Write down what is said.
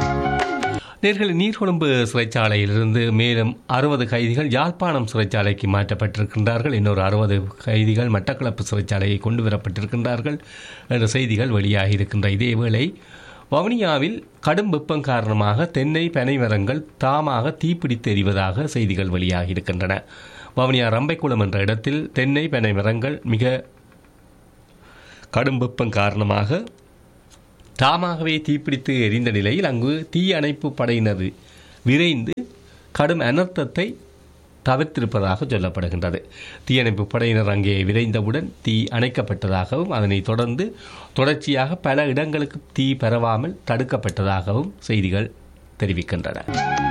நேர்கள் நீர்கொழும்பு சிறைச்சாலையிலிருந்து மேலும் அறுபது கைதிகள் யாழ்ப்பாணம் சிறைச்சாலைக்கு மாற்றப்பட்டிருக்கின்றார்கள் இன்னொரு அறுபது கைதிகள் மட்டக்களப்பு சிறைச்சாலையை கொண்டு வரப்பட்டிருக்கின்றார்கள் என்ற செய்திகள் வெளியாகி இருக்கின்ற இதேவேளை வவுனியாவில் கடும் வெப்பம் காரணமாக தென்னை பனை மரங்கள் தாமாக தீப்பிடித்து எரிவதாக செய்திகள் வெளியாகி இருக்கின்றன வவுனியா ரம்பைக்குளம் என்ற இடத்தில் தென்னை பனை மரங்கள் மிக கடும் வெப்பம் காரணமாக தாமாகவே தீப்பிடித்து எரிந்த நிலையில் அங்கு தீ அணைப்பு படையினர் விரைந்து கடும் அனர்த்தத்தை தவிர்த்திருப்பதாக சொல்லப்படுகின்றது தீயணைப்பு படையினர் அங்கே விரைந்தவுடன் தீ அணைக்கப்பட்டதாகவும் அதனைத் தொடர்ந்து தொடர்ச்சியாக பல இடங்களுக்கு தீ பரவாமல் தடுக்கப்பட்டதாகவும் செய்திகள் தெரிவிக்கின்றன